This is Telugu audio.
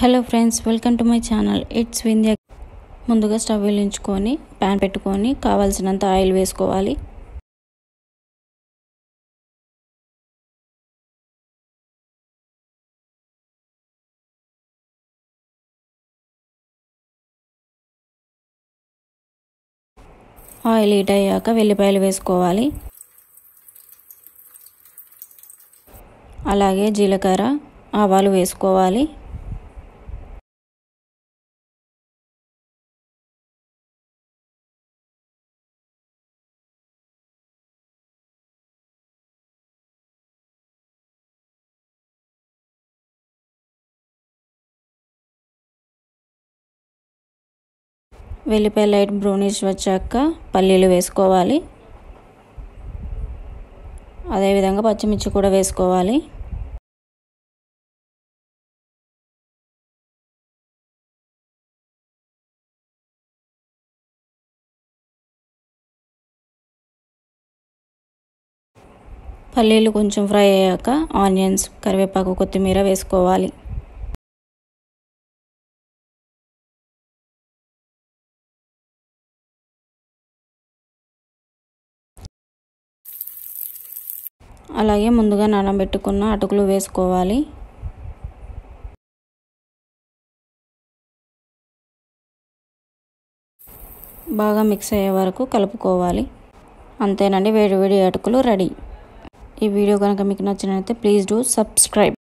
hello friends welcome to my channel it's Vindhya ముందుగా స్టవ్ వెలిగించుకొని ప్యాన్ పెట్టుకొని కావాల్సినంత ఆయిల్ వేసుకోవాలి ఆయిల్ హీట్ అయ్యాక వెల్లిపాయలు వేసుకోవాలి అలాగే జీలకర్ర ఆవాలు వేసుకోవాలి వెల్లిపాయ లైట్ బ్రౌనిష్ వచ్చాక పల్లీలు వేసుకోవాలి అదేవిధంగా పచ్చిమిర్చి కూడా వేసుకోవాలి పల్లీలు కొంచెం ఫ్రై అయ్యాక ఆనియన్స్ కరివేపాకు కొత్తిమీర వేసుకోవాలి అలాగే ముందుగా నానబెట్టుకున్న అటుకులు వేసుకోవాలి బాగా మిక్స్ అయ్యే వరకు కలుపుకోవాలి అంతేనండి వేడి వేడి అటుకులు రెడీ ఈ వీడియో కనుక మీకు నచ్చినట్లయితే ప్లీజ్ డూ సబ్స్క్రైబ్